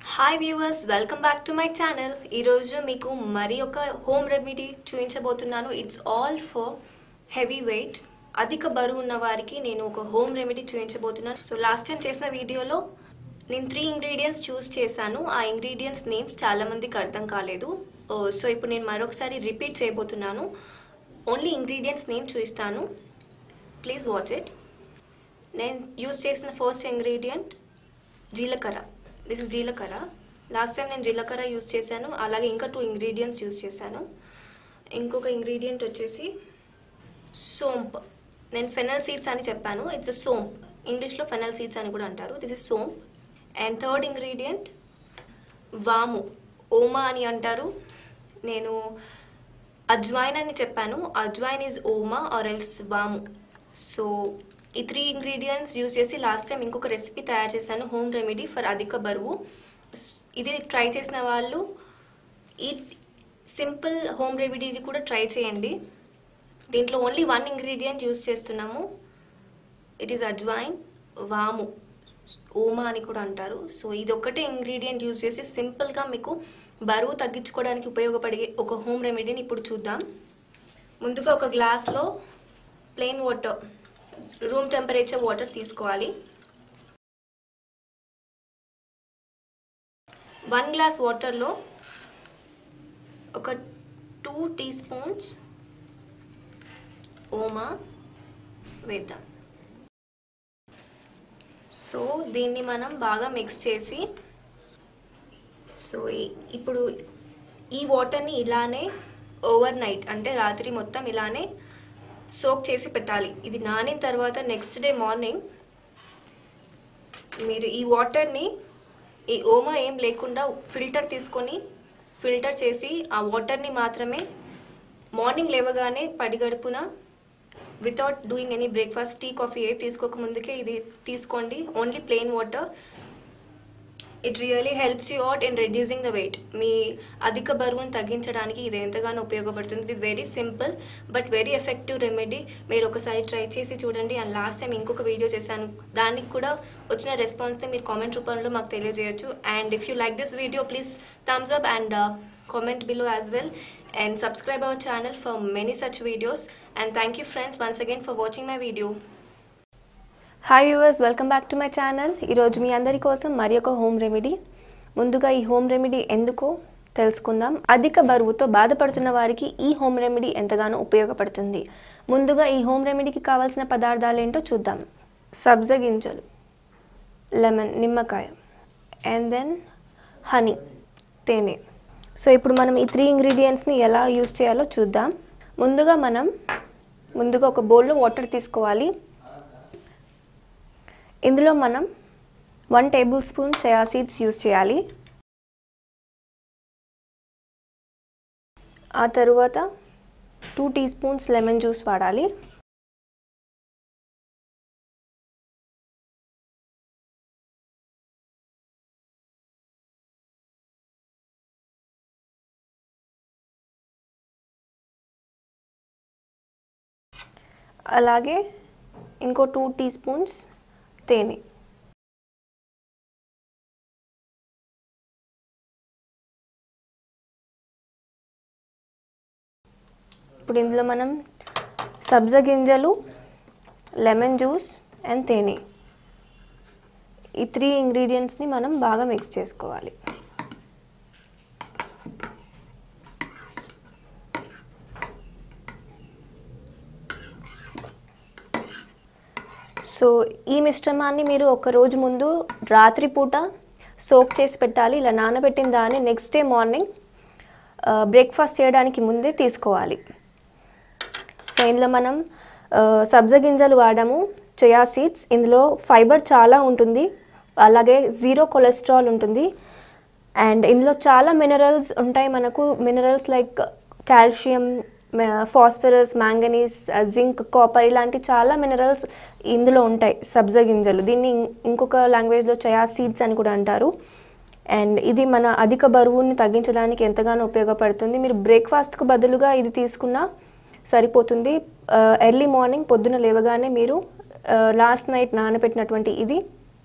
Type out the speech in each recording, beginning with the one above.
hi viewers welcome back to my channel ఈరోజు మీకు మరి ఒక హోమ్ రెమెడీ చూపించబోతున్నాను it's all for heavy weight అధిక బరువు ఉన్న వారికి నేను ఒక హోమ్ రెమెడీ చూపించబోతున్నాను సో లాస్ట్ టైం చేసిన వీడియోలో నేను త్రీ ఇంగ్రీడియంట్స్ చూస్ చేశాను ఆ ఇంగ్రీడియంట్స్ నేమ్స్ చాలా మందికి అర్థం కాలేదు సో ఇప్పుడు నేను మరొకసారి రిపీట్ చేయబోతున్నాను ఓన్లీ ఇంగ్రీడియంట్స్ నేమ్ చూపిస్తాను ప్లీజ్ వాచ్ ఇట్ నేను యూస్ చేసిన ఫస్ట్ ఇంగ్రీడియంట్ జీలకర్ర దిస్ ఇస్ జీలకర్ర లాస్ట్ టైం నేను జీలకర్ర యూస్ చేశాను అలాగే ఇంకా టూ ఇంగ్రీడియంట్స్ యూస్ చేశాను ఇంకొక ఇంగ్రీడియంట్ వచ్చేసి సోంప్ నేను ఫెనల్ సీడ్స్ అని చెప్పాను ఇట్స్ అ సోంప్ ఇంగ్లీష్లో ఫెనల్ సీడ్స్ అని కూడా అంటారు this is saunf and third ingredient వాము ఓమా అని అంటారు నేను అజ్వైన్ అని చెప్పాను ajwain is oma or else vamu so ఈ త్రీ ఇంగ్రీడియంట్స్ యూజ్ చేసి లాస్ట్ టైం ఇంకొక రెసిపీ తయారు చేశాను హోమ్ రెమెడీ ఫర్ అధిక బరువు స్- ఇది ట్రై చేసిన వాళ్ళు ఈ సింపుల్ హోమ్ రెమెడీని కూడా ట్రై చేయండి దీంట్లో ఓన్లీ వన్ ఇంగ్రీడియంట్ యూజ్ చేస్తున్నాము ఇట్ ఈస్ అజ్వైన్ వాము ఓమా అని కూడా అంటారు సో ఇది ఒక్కటే ఇంగ్రీడియంట్ యూజ్ చేసి సింపుల్గా మీకు బరువు తగ్గించుకోవడానికి ఉపయోగపడే ఒక హోమ్ రెమెడీని ఇప్పుడు చూద్దాం ముందుగా ఒక గ్లాస్లో plain water room temperature water తీసుకోవాలి వన్ గ్లాస్ వాటర్లో ఒక టూ టీ స్పూన్స్ ఓమా వేద్దాం సో దీన్ని మనం బాగా మిక్స్ చేసి సో ఈ- ఇప్పుడు ఈ వాటర్ని ఇలానే ఓవర్ నైట్ అంటే రాత్రి మొత్తం ఇలానే సోక్ చేసి పెట్టాలి ఇది నానిన తర్వాత నెక్స్ట్ డే మార్నింగ్ మీరు ఈ వాటర్ని ఈ ఓమా ఏం లేకుండా ఫిల్టర్ తీసుకొని ఫిల్టర్ చేసి ఆ వాటర్ని మాత్రమే మార్నింగ్ లేవగానే పడిగడుపున without doing any breakfast tea coffee ఏ తీసుకోక ముందుకే ఇది తీసుకోండి only plain water it really helps you out in reducing the weight మీ అధిక బరువును తగ్గించడానికి ఇది ఎంతగానో ఉపయోగపడుతుంది ఇది very simple but very effective remedy మీరు ఒకసారి ట్రై చేసి చూడండి అండ్ లాస్ట్ టైం ఇంకొక వీడియో చేశాను దానికి కూడా వచ్చిన రెస్పాన్స్ని మీరు కామెంట్ రూపంలో మాకు తెలియజేయచ్చు and if you like this video please Thums up and comment below as well and subscribe our channel for many such videos and thank you friends once again for watching my video hi viewers welcome back to my channel ఈరోజు మీ అందరి కోసం మరి ఒక home remedy ముందుగా ఈ home remedy ఎందుకో తెలుసుకుందాం అధిక బరువుతో బాధపడుతున్న వారికి ఈ హోమ్ రెమెడీ ఎంతగానో ఉపయోగపడుతుంది ముందుగా ఈ హోమ్ రెమెడీకి కావాల్సిన పదార్థాలు ఏంటో చూద్దాం సబ్జ గింజలు లెమన్ నిమ్మకాయ అండ్ దెన్ హనీ తేనె సో ఇప్పుడు మనం ఈ త్రీ ఇంగ్రీడియంట్స్ని ఎలా యూస్ చేయాలో చూద్దాం ముందుగా మనం ముందుగా ఒక బౌల్లో వాటర్ తీసుకోవాలి ఇందులో మనం one tablespoon chia seeds use చేయాలి ఆ తరువాత two teaspoons lemon juice వాడాలి అలాగే ఇంకో టూ టీ స్పూన్స్ తేనె ఇప్పుడు ఇందులో మనం సబ్జ గింజలు లెమన్ జ్యూస్ అండ్ తేనె ఈ త్రీ ఇంగ్రీడియంట్స్ని మనం బాగా మిక్స్ చేసుకోవాలి సో ఈ మిశ్రమాన్ని మీరు ఒక రోజు ముందు రాత్రిపూట సోక్ చేసి పెట్టాలి ఇలా నానబెట్టిన దాన్ని నెక్స్ట్ డే మార్నింగ్ బ్రేక్ఫాస్ట్ చేయడానికి ముందే తీసుకోవాలి సో ఇందులో మనం ఆ, సబ్జ గింజలు వాడాము చయా సీడ్స్ ఇందులో ఫైబర్ చాలా ఉంటుంది అలాగే జీరో కొలెస్ట్రాల్ ఉంటుంది అండ్ ఇందులో చాలా మినరల్స్ ఉంటాయి మనకు minerals like calcium phosphorus manganese zinc copper ఇలాంటి చాలా మినరల్స్ ఇందులో ఉంటాయి సబ్జ గింజలు దీన్ని ఇం- ఇంకొక లాంగ్వేజ్లో చయా సీడ్స్ అని కూడా అంటారు అండ్ ఇది మన అధిక బరువుని తగ్గించడానికి ఎంతగానో ఉపయోగపడుతుంది మీరు బ్రేక్ఫాస్ట్కు బదులుగా ఇది తీసుకున్నా సరిపోతుంది ఎర్లీ మార్నింగ్ పొద్దున లేవగానే మీరు లాస్ట్ నైట్ నానబెట్టినటువంటి ఇది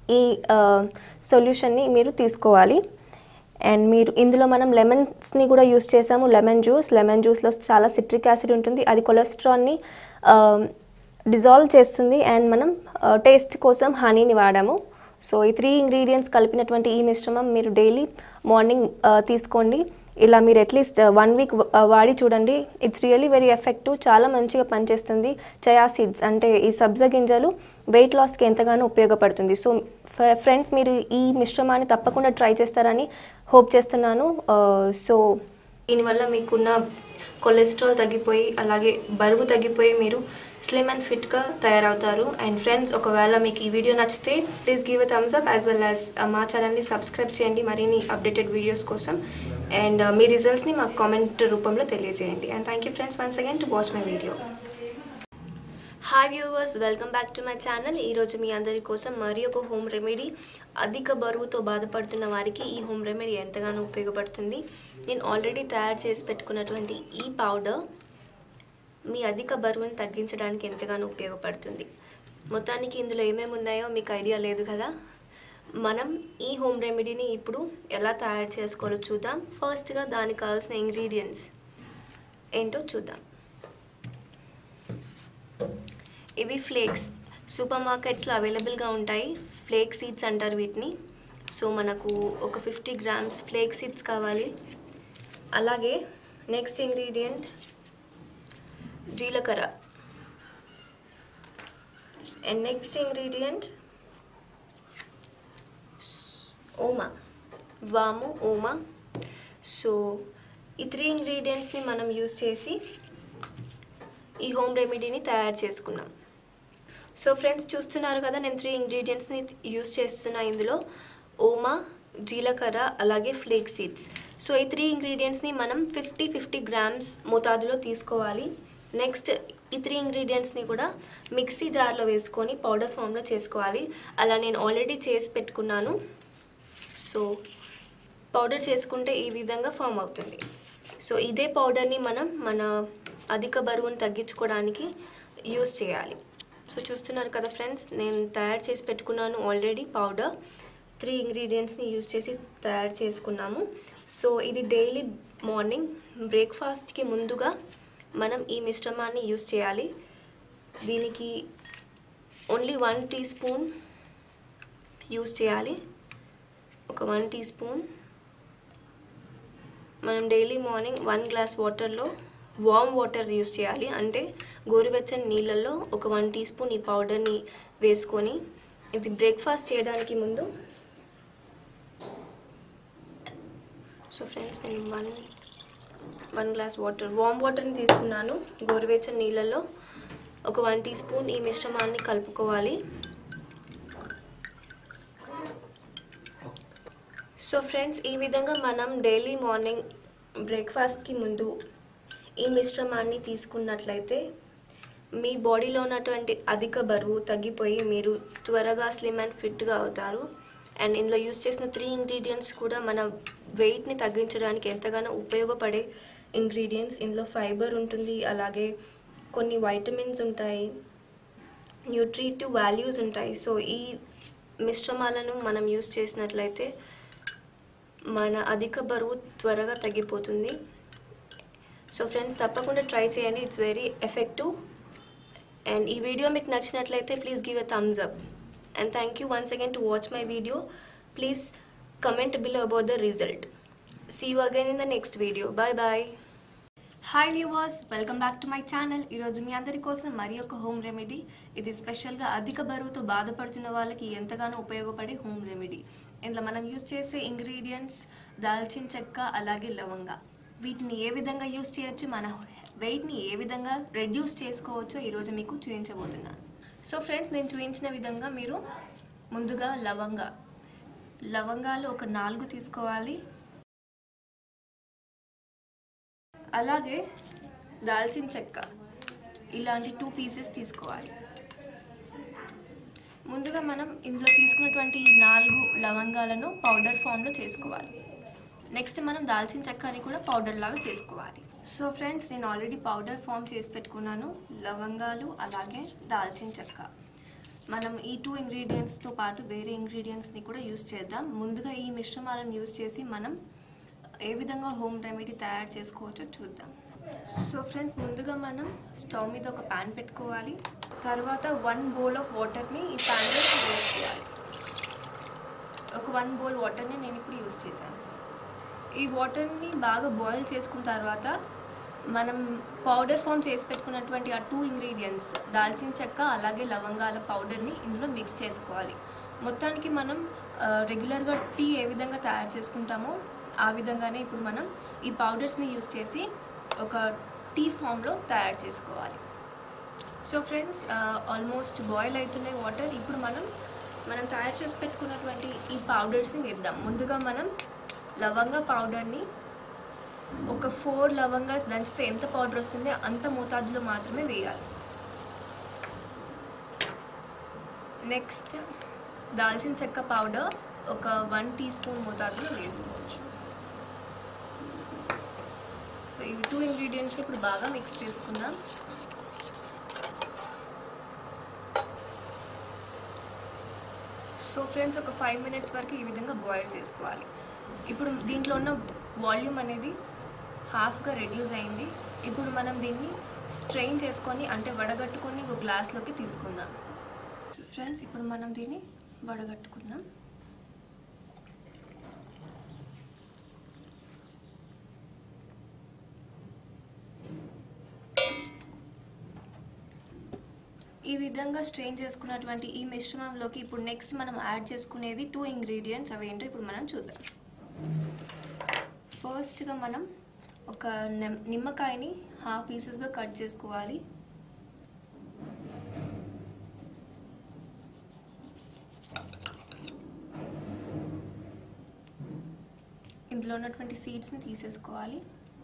ఈ సొల్యూషన్ని మీరు తీసుకోవాలి అండ్ మీరు ఇందులో మనం లెమన్స్ని కూడా యూస్ చేసాము లెమన్ జ్యూస్ లెమన్ జ్యూస్లో చాలా సిట్రిక్ యాసిడ్ ఉంటుంది అది కొలెస్ట్రాల్ని డిజాల్వ్ చేస్తుంది అండ్ మనం టేస్ట్ కోసం హనీని వాడాము సో ఈ త్రీ ఇంగ్రీడియంట్స్ కలిపినటువంటి ఈ మిశ్రమం మీరు డైలీ మార్నింగ్ తీసుకోండి ఇలా మీరు అట్లీస్ట్ వన్ వీక్ వాడి చూడండి ఇట్స్ రియలీ వెరీ ఎఫెక్టివ్ చాలా మంచిగా పనిచేస్తుంది చయా సీడ్స్ అంటే ఈ సబ్జ గింజలు వెయిట్ లాస్కి ఎంతగానో ఉపయోగపడుతుంది సో ఫ్రెండ్స్ మీరు ఈ మిశ్రమాన్ని తప్పకుండా ట్రై చేస్తారని హోప్ చేస్తున్నాను సో దీనివల్ల మీకున్న కొలెస్ట్రాల్ తగ్గిపోయి అలాగే బరువు తగ్గిపోయి మీరు స్లిమ్ అండ్ ఫిట్గా తయారవుతారు అండ్ ఫ్రెండ్స్ ఒకవేళ మీకు ఈ వీడియో నచ్చితే please give a thumbs up as well as మా ఛానల్ని సబ్స్క్రైబ్ చేయండి మరిన్ని అప్డేటెడ్ వీడియోస్ కోసం అండ్ మీ రిజల్ట్స్ని మాకు కామెంట్ రూపంలో తెలియజేయండి and thank you friends once again to watch my video hi viewers welcome back to my channel ఈరోజు మీ అందరి కోసం మరి ఒక హోమ్ రెమెడీ అధిక బరువుతో బాధపడుతున్న వారికి ఈ హోమ్ రెమెడీ ఎంతగానో ఉపయోగపడుతుంది నేను ఆల్రెడీ తయారు చేసి పెట్టుకున్నటువంటి ఈ పౌడర్ మీ అధిక బరువును తగ్గించడానికి ఎంతగానో ఉపయోగపడుతుంది మొత్తానికి ఇందులో ఏమేమి ఉన్నాయో మీకు ఐడియా లేదు కదా మనం ఈ హోమ్ రెమెడీని ఇప్పుడు ఎలా తయారు చేసుకోవాలో చూద్దాం ఫస్ట్గా దానికి కావాల్సిన ఇంగ్రీడియంట్స్ ఏంటో చూద్దాం ఇవి ఫ్లేక్స్ సూపర్ మార్కెట్స్లో అవైలబుల్గా ఉంటాయి ఫ్లేక్ సీడ్స్ అంటారు వీటిని సో మనకు ఒక ఫిఫ్టీ గ్రామ్స్ ఫ్లేక్ సీడ్స్ కావాలి అలాగే నెక్స్ట్ ఇంగ్రీడియంట్ జీలకర్ర అండ్ నెక్స్ట్ ఇంగ్రీడియంట్ ఓమా వాము ఓమా సో ఈ త్రీ ఇంగ్రీడియంట్స్ని మనం యూస్ చేసి ఈ హోమ్ రెమెడీని తయారు చేసుకున్నాం సో ఫ్రెండ్స్ చూస్తున్నారు కదా నేను త్రీ ఇంగ్రీడియంట్స్ని యూస్ చేస్తున్నా ఇందులో ఓమా జీలకర్ర అలాగే ఫ్లేక్ సీడ్స్ సో ఈ త్రీ ఇంగ్రీడియంట్స్ని మనం ఫిఫ్టీ ఫిఫ్టీ గ్రామ్స్ మోతాదులో తీసుకోవాలి నెక్స్ట్ ఈ త్రీ ఇంగ్రీడియంట్స్ని కూడా మిక్సీ జార్లో వేసుకొని పౌడర్ ఫామ్లో చేసుకోవాలి అలా నేను ఆల్రెడీ చేసి పెట్టుకున్నాను సో పౌడర్ చేసుకుంటే ఈ విధంగా ఫామ్ అవుతుంది సో ఇదే పౌడర్ని మనం మన అధిక బరువును తగ్గించుకోవడానికి యూస్ చేయాలి సో చూస్తున్నారు కదా ఫ్రెండ్స్ నేను తయారు చేసి పెట్టుకున్నాను ఆల్రెడీ పౌడర్ త్రీ ఇంగ్రీడియంట్స్ని యూస్ చేసి తయారు చేసుకున్నాము సో ఇది డైలీ మార్నింగ్ బ్రేక్ఫాస్ట్కి ముందుగా మనం ఈ మిశ్రమాన్ని యూస్ చేయాలి దీనికి only one teaspoon use చేయాలి ఒక వన్ టీ స్పూన్ మనం డైలీ మార్నింగ్ వన్ గ్లాస్ వాటర్లో వామ్ వాటర్ యూస్ చేయాలి అంటే గోరువెచ్చని నీళ్ళల్లో ఒక వన్ టీ స్పూన్ ఈ పౌడర్ని వేసుకొని ఇది బ్రేక్ఫాస్ట్ చేయడానికి ముందు సో ఫ్రెండ్స్ నేను one one glass water warm వాటర్ని తీసుకున్నాను గోరువెచ్చని నీళ్ళల్లో ఒక వన్ టీ స్పూన్ ఈ మిశ్రమాన్ని కలుపుకోవాలి సో ఫ్రెండ్స్ ఈ విధంగా మనం డైలీ మార్నింగ్ బ్రేక్ఫాస్ట్కి ముందు ఈ మిశ్రమాన్ని తీసుకున్నట్లయితే మీ బాడీలో ఉన్నటువంటి అధిక బరువు తగ్గిపోయి మీరు త్వరగా స్లిమ్ అండ్ ఫిట్గా అవుతారు అండ్ ఇందులో యూస్ చేసిన త్రీ ఇంగ్రీడియంట్స్ కూడా మన వెయిట్ని తగ్గించడానికి ఎంతగానో ఉపయోగపడే ఇంగ్రీడియంట్స్ ఇందులో ఫైబర్ ఉంటుంది అలాగే కొన్ని వైటమిన్స్ ఉంటాయి న్యూట్రిటివ్ వాల్యూస్ ఉంటాయి సో ఈ మిశ్రమాలను మనం యూస్ చేసినట్లయితే మన అధిక బరువు త్వరగా తగ్గిపోతుంది సో ఫ్రెండ్స్ తప్పకుండా ట్రై చేయండి ఇట్స్ వెరీ ఎఫెక్టివ్ అండ్ ఈ వీడియో మీకు నచ్చినట్లయితే please give a thumbs up and thank you once again to watch my video please comment below about the result see you again in the next video bye bye hi viewers welcome back to my channel ఈరోజు మీ అందరి కోసం మరి ఒక home remedy ఇది స్పెషల్గా అధిక బరువుతో బాధపడుతున్న వాళ్ళకి ఎంతగానో ఉపయోగపడే హోమ్ రెమెడీ ఇందులో మనం యూస్ చేసే ఇంగ్రీడియంట్స్ దాల్చిన చెక్క అలాగే లవంగా వీటిని ఏ విధంగా యూస్ చేయొచ్చు మన వెయిట్ని ఏ విధంగా రెడ్యూస్ చేసుకోవచ్చో ఈరోజు మీకు చూపించబోతున్నాను సో ఫ్రెండ్స్ నేను చూపించిన విధంగా మీరు ముందుగా లవంగా లవంగాలు ఒక నాలుగు తీసుకోవాలి అలాగే దాల్చిన చెక్క ఇలాంటి టూ పీసెస్ తీసుకోవాలి ముందుగా మనం ఇందులో తీసుకున్నటువంటి ఈ నాలుగు లవంగాలను పౌడర్ ఫామ్లో చేసుకోవాలి నెక్స్ట్ మనం దాల్చిన చెక్కని కూడా పౌడర్ లాగా చేసుకోవాలి సో ఫ్రెండ్స్ నేను ఆల్రెడీ పౌడర్ ఫామ్ చేసి పెట్టుకున్నాను లవంగాలు అలాగే దాల్చిన చెక్క మనం ఈ టూ ఇంగ్రీడియంట్స్తో పాటు వేరే ఇంగ్రీడియంట్స్ని కూడా యూస్ చేద్దాం ముందుగా ఈ మిశ్రమాలను యూస్ చేసి మనం ఏ విధంగా హోమ్ రెమెడీ తయారు చేసుకోవచ్చో చూద్దాం సో ఫ్రెండ్స్ ముందుగా మనం స్టవ్ మీద ఒక ప్యాన్ పెట్టుకోవాలి తర్వాత వన్ బౌల్ ఆఫ్ వాటర్ని ఈ ప్యాన్లో యూస్ చేయాలి ఒక వన్ బౌల్ వాటర్ని నేను ఇప్పుడు యూస్ చేశాను ఈ వాటర్ని బాగా బాయిల్ చేసుకున్న తర్వాత మనం పౌడర్ ఫామ్ చేసి పెట్టుకున్నటువంటి ఆ టూ ఇంగ్రీడియంట్స్ దాల్చిన చెక్క అలాగే లవంగాల పౌడర్ని ఇందులో మిక్స్ చేసుకోవాలి మొత్తానికి మనం ఆ, రెగ్యులర్గా టీ ఏ విధంగా తయారు చేసుకుంటామో ఆ విధంగానే ఇప్పుడు మనం ఈ పౌడర్స్ని యూస్ చేసి ఒక టీ ఫామ్లో తయారు చేసుకోవాలి సో ఫ్రెండ్స్ ఆల్మోస్ట్ బాయిల్ అవుతున్నాయి వాటర్ ఇప్పుడు మనం మనం తయారు చేసి పెట్టుకున్నటువంటి ఈ పౌడర్స్ని వేద్దాం ముందుగా మనం లవంగ పౌడర్ని ఒక ఫోర్ లవంగా దంచితే ఎంత పౌడర్ వస్తుందో అంత మోతాదులో మాత్రమే వేయాలి నెక్స్ట్ దాల్చిన చెక్క పౌడర్ ఒక వన్ టీ స్పూన్ మోతాదులో వేసుకోవచ్చు సో ఇవి టూ ఇంగ్రీడియంట్స్ ఇప్పుడు బాగా మిక్స్ చేసుకుందాం సో ఫ్రెండ్స్ ఒక ఫైవ్ మినిట్స్ వరకు ఈ విధంగా బాయిల్ చేసుకోవాలి ఇప్పుడు దీంట్లో ఉన్న వాల్యూమ్ అనేది హాఫ్గా రెడ్యూస్ అయింది ఇప్పుడు మనం దీన్ని స్ట్రెయిన్ చేసుకొని అంటే వడగట్టుకొని ఒక గ్లాస్లోకి తీసుకుందాం ఫ్రెండ్స్ ఇప్పుడు మనం దీన్ని వడగట్టుకుందాం ఈ విధంగా స్ట్రెయిన్ చేసుకున్నటువంటి ఈ మిశ్రమంలోకి ఇప్పుడు నెక్స్ట్ మనం యాడ్ చేసుకునేది టూ ఇంగ్రీడియంట్స్ అవి ఏంటో ఇప్పుడు మనం చూద్దాం ఫస్ట్గా మనం ఒక నిమ్- నిమ్మకాయని హాఫ్ పీసెస్గా కట్ చేసుకోవాలి ఇందులో ఉన్నటువంటి సీడ్స్ని తీసేసుకోవాలి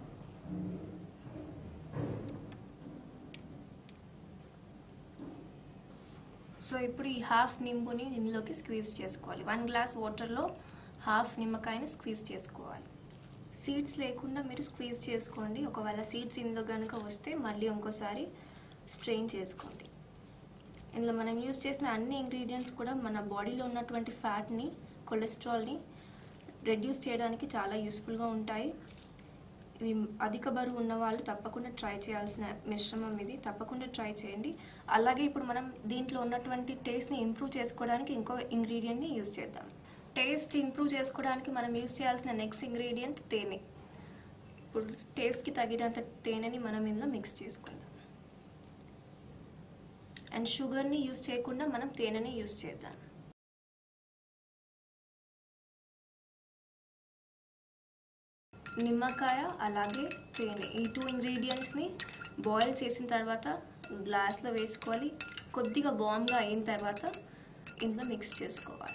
సో ఇప్పుడు ఈ హాఫ్ నింబుని ఇందులోకి స్క్వీజ్ చేసుకోవాలి వన్ గ్లాస్ వాటర్లో హాఫ్ నిమ్మకాయని స్క్వీజ్ చేసుకోవాలి సీడ్స్ లేకుండా మీరు స్క్వీజ్ చేసుకోండి ఒకవేళ సీడ్స్ ఇందులో కనుక వస్తే మళ్ళీ ఇంకోసారి స్ట్రెయిన్ చేసుకోండి ఇందులో మనం యూజ్ చేసిన అన్ని ఇంగ్రీడియంట్స్ కూడా మన బాడీలో ఉన్నటువంటి ఫ్యాట్ని కొలెస్ట్రాల్ని రెడ్యూస్ చేయడానికి చాలా యూస్ఫుల్గా ఉంటాయి ఇవి అధిక బరువు ఉన్న వాళ్ళు తప్పకుండా ట్రై చేయాల్సిన మిశ్రమం ఇది తప్పకుండా ట్రై చేయండి అలాగే ఇప్పుడు మనం దీంట్లో ఉన్నటువంటి టేస్ట్ని ఇంప్రూవ్ చేసుకోవడానికి ఇంకో ఇంగ్రీడియంట్ని యూజ్ చేద్దాం టేస్ట్ ఇంప్రూవ్ చేసుకోవడానికి మనం యూజ్ చేయాల్సిన నెక్స్ట్ ఇంగ్రీడియంట్ తేనె ఇప్పుడు టేస్ట్కి తగినంత తేనెని మనం ఇందులో మిక్స్ చేసుకుందాం అండ్ షుగర్ని యూజ్ చేయకుండా మనం తేనెని యూజ్ చేద్దాం నిమ్మకాయ అలాగే తేనె ఈ టూ ఇంగ్రీడియంట్స్ని బాయిల్ చేసిన తర్వాత గ్లాస్లో వేసుకోవాలి కొద్దిగా బామ్గా అయిన తర్వాత ఇందులో మిక్స్ చేసుకోవాలి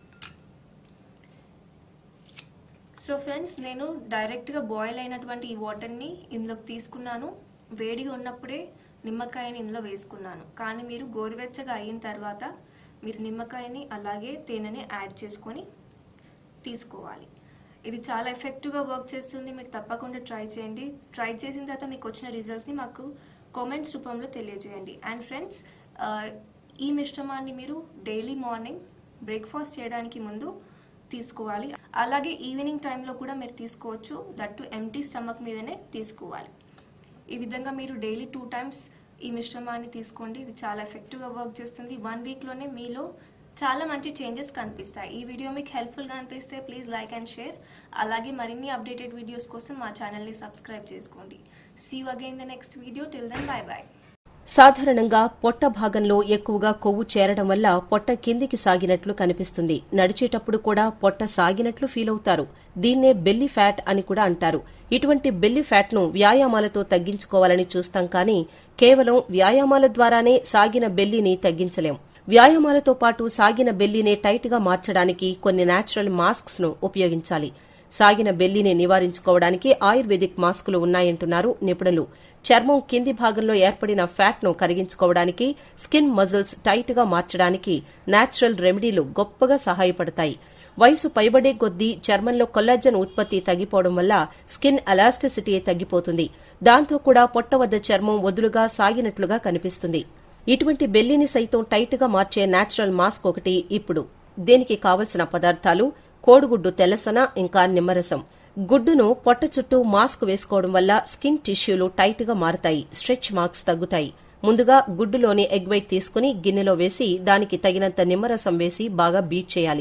సో ఫ్రెండ్స్ నేను డైరెక్ట్గా బాయిల్ అయినటువంటి ఈ వాటర్ని ఇందులోకి తీసుకున్నాను వేడిగా ఉన్నప్పుడే నిమ్మకాయని ఇందులో వేసుకున్నాను కానీ మీరు గోరువెచ్చగా అయిన తర్వాత మీరు నిమ్మకాయని అలాగే తేనెని యాడ్ చేసుకొని తీసుకోవాలి ఇది చాలా ఎఫెక్టివ్గా వర్క్ చేస్తుంది మీరు తప్పకుండా ట్రై చేయండి ట్రై చేసిన తర్వాత మీకు వచ్చిన రిజల్ట్స్ని మాకు కామెంట్స్ రూపంలో తెలియజేయండి అండ్ ఫ్రెండ్స్ ఈ మిశ్రమాన్ని మీరు డైలీ మార్నింగ్ బ్రేక్ఫాస్ట్ చేయడానికి ముందు తీసుకోవాలి అలాగే ఈవినింగ్ టైంలో కూడా మీరు తీసుకోవచ్చు దట్టు ఎంటీ స్టమక్ మీదనే తీసుకోవాలి ఈ విధంగా మీరు డైలీ టూ టైమ్స్ ఈ మిశ్రమాన్ని తీసుకోండి ఇది చాలా ఎఫెక్టివ్గా వర్క్ చేస్తుంది వన్ వీక్లోనే మీలో చాలా మంచి చేంజెస్ కనిపిస్తాయి ఈ వీడియో మీకు హెల్ప్ఫుల్గా అనిపిస్తే ప్లీజ్ లైక్ అండ్ షేర్ అలాగే మరిన్ని అప్డేటెడ్ వీడియోస్ కోసం మా ఛానల్ని సబ్స్క్రైబ్ చేసుకోండి see again the next video till then bye bye సాధారణంగా పొట్ట భాగంలో ఎక్కువగా కొవ్వు చేరడం వల్ల పొట్ట కిందికి సాగినట్లు కనిపిస్తుంది నడిచేటప్పుడు కూడా పొట్ట సాగినట్లు ఫీల్ అవుతారు దీన్నే బెల్లి ఫ్యాట్ అని కూడా అంటారు ఇటువంటి బెల్లి ఫ్యాట్ ను వ్యాయామాలతో తగ్గించుకోవాలని చూస్తాం కానీ కేవలం వ్యాయామాల ద్వారానే సాగిన బెల్లిని తగ్గించలేం వ్యాయామాలతో పాటు సాగిన బెల్లిని టైట్ గా మార్చడానికి కొన్ని నేచురల్ మాస్క్స్ ను ఉపయోగించాలి సాగిన బెల్లిని నివారించుకోవడానికి ఆయుర్వేదిక్ మాస్కులు ఉన్నాయంటున్నారు నిపుణులు చర్మం కింది భాగంలో ఏర్పడిన ఫ్యాట్ ను కరిగించుకోవడానికి స్కిన్ మజిల్స్ టైట్ గా మార్చడానికి నేచురల్ రెమెడీలు గొప్పగా సహాయపడతాయి వయసు పైబడే కొద్దీ చర్మంలో కొల్లాజన్ ఉత్పత్తి తగ్గిపోవడం వల్ల స్కిన్ ఎలాస్టిసిటీ తగ్గిపోతుంది దాంతో కూడా పొట్ట వద్ద చర్మం వదులుగా సాగినట్లుగా కనిపిస్తుంది ఇటువంటి బెల్లిని సైతం టైట్ గా మార్చే నేచురల్ మాస్క్ ఒకటి ఇప్పుడు దీనికి కావలసిన పదార్థాలు కోడిగుడ్డు తెల్లసొన ఇంకా నిమ్మరసం గుడ్డును పొట్ట చుట్టూ మాస్క్ వేసుకోవడం వల్ల స్కిన్ టిష్యూలు టైట్ గా మారతాయి స్ట్రెచ్ మార్క్స్ తగ్గుతాయి ముందుగా గుడ్డులోని ఎగ్ వైట్ తీసుకుని గిన్నెలో వేసి దానికి తగినంత నిమ్మరసం వేసి బాగా బీట్ చేయాలి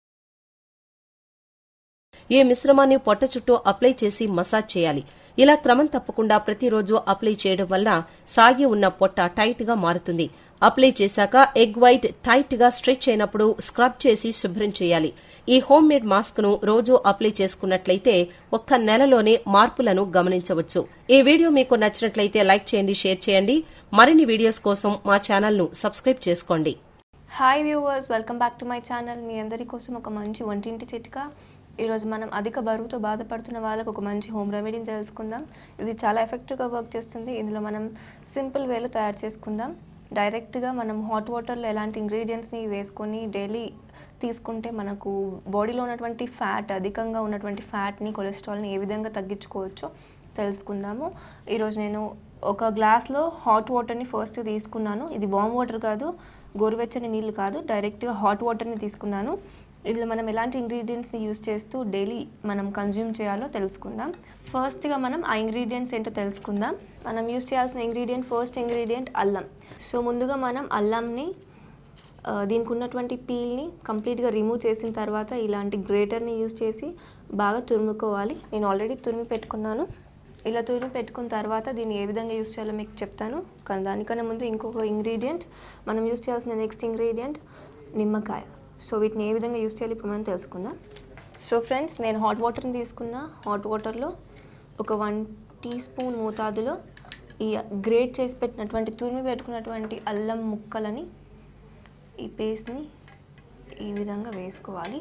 ఈ మిశ్రమాన్ని పొట్ట చుట్టూ అప్లై చేసి మసాజ్ చేయాలి ఇలా క్రమం తప్పకుండా ప్రతిరోజు అప్లై చేయడం వల్ల సాగి ఉన్న పొట్ట టైట్ గా మారుతుంది అప్లై చేశాక ఎగ్ వైట్ టైట్ గా స్ట్రెచ్ అయినప్పుడు స్క్రబ్ చేసి శుభ్రం చేయాలి ఈ హోమ్ మేడ్ మాస్క్ ను రోజు అప్లై చేసుకున్నట్లయితే ఒక్క నెలలోనే మార్పులను గమనించవచ్చు ఈ వీడియో మీకు నచ్చినట్లయితే లైక్ చేయండి షేర్ చేయండి మరిన్ని వీడియోస్ కోసం మా ఛానల్ ను సబ్స్క్రైబ్ చేసుకోండి hi viewers welcome back to my channel మీ అందరి కోసం ఒక మంచి వంటింటి చిట్కా ఈరోజు మనం అధిక బరువుతో బాధపడుతున్న వాళ్ళకు ఒక మంచి హోమ్ రెమెడీని తెలుసుకుందాం ఇది చాలా ఎఫెక్టివ్గా వర్క్ చేస్తుంది ఇందులో మనం సింపుల్ వేలో తయారు చేసుకుందాం డైరెక్ట్గా మనం హాట్ వాటర్లో ఎలాంటి ఇంగ్రీడియంట్స్ని వేసుకొని డైలీ తీసుకుంటే మనకు బాడీలో ఉన్నటువంటి ఫ్యాట్ అధికంగా ఉన్నటువంటి ఫ్యాట్ని కొలెస్ట్రాల్ని ఏ విధంగా తగ్గించుకోవచ్చో తెలుసుకుందాము ఈరోజు నేను ఒక గ్లాస్లో హాట్ వాటర్ని ఫస్ట్ తీసుకున్నాను ఇది వామ్ వాటర్ కాదు గోరువెచ్చని నీళ్ళు కాదు డైరెక్ట్గా హాట్ వాటర్ని తీసుకున్నాను ఇందులో మనం ఎలాంటి ఇంగ్రీడియంట్స్ని యూస్ చేస్తూ డైలీ మనం కన్జ్యూమ్ చేయాలో తెలుసుకుందాం ఫస్ట్గా మనం ఆ ఇంగ్రీడియంట్స్ ఏంటో తెలుసుకుందాం మనం యూస్ చేయాల్సిన ఇంగ్రీడియంట్ ఫస్ట్ ఇంగ్రీడియంట్ అల్లం సో ముందుగా మనం అల్లంని ఆ, దీనికి ఉన్నటువంటి పీల్ని కంప్లీట్గా రిమూవ్ చేసిన తర్వాత ఇలాంటి గ్రేటర్ని యూస్ చేసి బాగా తురుముకోవాలి నేను ఆల్రెడీ తురిమి పెట్టుకున్నాను ఇలా తురిమి పెట్టుకున్న తర్వాత దీన్ని ఏ విధంగా యూస్ చేయాలో మీకు చెప్తాను కానీ దానికన్నా ముందు ఇంకొక ఇంగ్రీడియంట్ మనం యూస్ చేయాల్సిన నెక్స్ట్ ఇంగ్రీడియంట్ నిమ్మకాయ సో వీటిని ఏ విధంగా యూస్ చేయాలి ఇప్పుడు మనం తెలుసుకుందాం సో ఫ్రెండ్స్ నేను హాట్ వాటర్ని తీసుకున్నా హాట్ వాటర్లో ఒక వన్ టీ స్పూన్ మోతాదులో ఈ గ్రేట్ చేసి పెట్టినటువంటి తురిమి పెట్టుకున్నటువంటి అల్లం ముక్కలని ఈ పేస్ట్ని ఈ విధంగా వేసుకోవాలి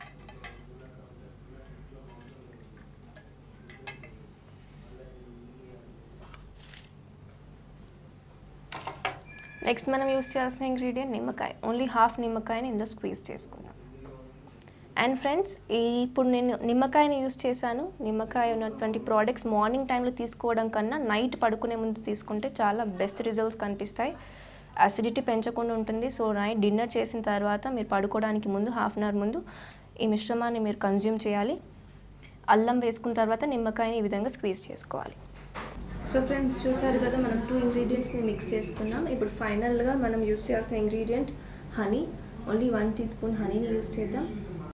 నెక్స్ట్ మనం యూస్ చేయాల్సిన ఇంగ్రీడియంట్ నిమ్మకాయ ఓన్లీ హాఫ్ నిమ్మకాయని ఇందులో స్క్వీజ్ చేసుకుందాం అండ్ ఫ్రెండ్స్ ఈ ఇప్పుడు నేను నిమ్మకాయని యూస్ చేశాను నిమ్మకాయ ఉన్నటువంటి ప్రోడక్ట్స్ మార్నింగ్ టైంలో తీసుకోవడం కన్నా నైట్ పడుకునే ముందు తీసుకుంటే చాలా బెస్ట్ రిజల్ట్స్ కనిపిస్తాయి అసిడిటీ పెంచకుండా ఉంటుంది సో నైట్ డిన్నర్ చేసిన తర్వాత మీరు పడుకోవడానికి ముందు హాఫ్ అన్ అవర్ ముందు ఈ మిశ్రమాన్ని మీరు కన్జ్యూమ్ చేయాలి అల్లం వేసుకున్న తర్వాత నిమ్మకాయని ఈ విధంగా స్క్వీజ్ చేసుకోవాలి సో ఫ్రెండ్స్ చూసారు కదా మనం టూ ఇంగ్రీడియంట్స్ని మిక్స్ చేసుకున్నాం ఇప్పుడు ఫైనల్గా మనం యూస్ చేయాల్సిన ingredient honey only one teaspoon హనీని యూస్ చేద్దాం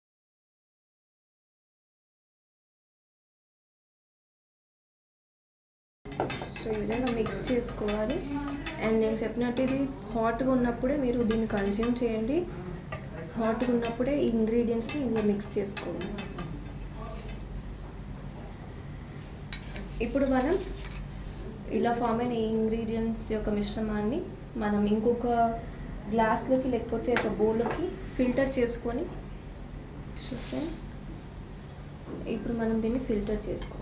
సో ఈ విధంగా మిక్స్ చేసుకోవాలి అండ్ నేను చెప్పినట్టు ఇది హాట్గా ఉన్నప్పుడే మీరు దీన్ని కన్జ్యూమ్ చేయండి హాట్గా ఉన్నప్పుడే ఈ ఇంగ్రీడియంట్స్ని ఇందులో మిక్స్ చేసుకోవాలి ఇప్పుడు మనం ఇలా ఫామ్ అయిన ఈ ఇంగ్రీడియంట్స్ యొక్క మిశ్రమాన్ని మనం ఇంకొక గ్లాస్లోకి లేకపోతే ఒక బౌల్లోకి ఫిల్టర్ చేసుకొని సో ఫ్రెండ్స్ ఇప్పుడు మనం దీన్ని ఫిల్టర్ చేసుకోవాలి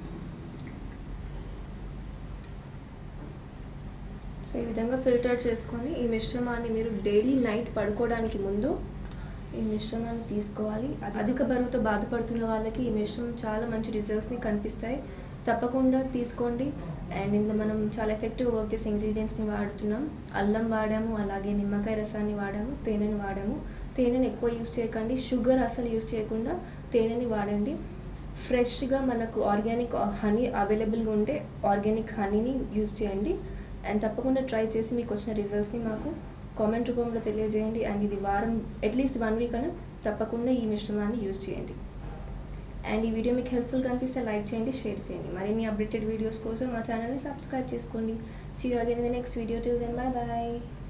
సో ఈ విధంగా ఫిల్టర్ చేసుకొని ఈ మిశ్రమాన్ని మీరు డైలీ నైట్ పడుకోవడానికి ముందు ఈ మిశ్రమాన్ని తీసుకోవాలి అధిక బరువుతో బాధపడుతున్న వాళ్ళకి ఈ మిశ్రమం చాలా మంచి రిజల్ట్స్ని కనిపిస్తాయి తప్పకుండా తీసుకోండి అండ్ ఇందులో మనం చాలా ఎఫెక్టివ్గా వర్క్ చేసే ఇంగ్రీడియంట్స్ని వాడుతున్నాం అల్లం వాడాము అలాగే నిమ్మకాయ రసాన్ని వాడాము తేనెని వాడాము తేనెని ఎక్కువ యూస్ చేయకండి షుగర్ అసలు యూస్ చేయకుండా తేనెని వాడండి ఫ్రెష్గా మనకు ఆర్గానిక్ హనీ అవైలబుల్గా ఉంటే ఆర్గానిక్ హనీని యూస్ చేయండి అండ్ తప్పకుండా ట్రై చేసి మీకు వచ్చిన రిజల్ట్స్ని మాకు కామెంట్ రూపంలో తెలియజేయండి అండ్ ఇది వారం అట్లీస్ట్ వన్ వీక్ అయినా తప్పకుండా ఈ మిశ్రమాన్ని యూస్ చేయండి అండ్ ఈ వీడియో మీకు హెల్ప్ఫుల్ కనిపిస్తే లైక్ చేయండి షేర్ చేయండి మరిన్ని అప్డేటెడ్ వీడియోస్ కోసం మా ఛానల్ని సబ్స్క్రైబ్ చేసుకోండి see you again in the next video till then bye bye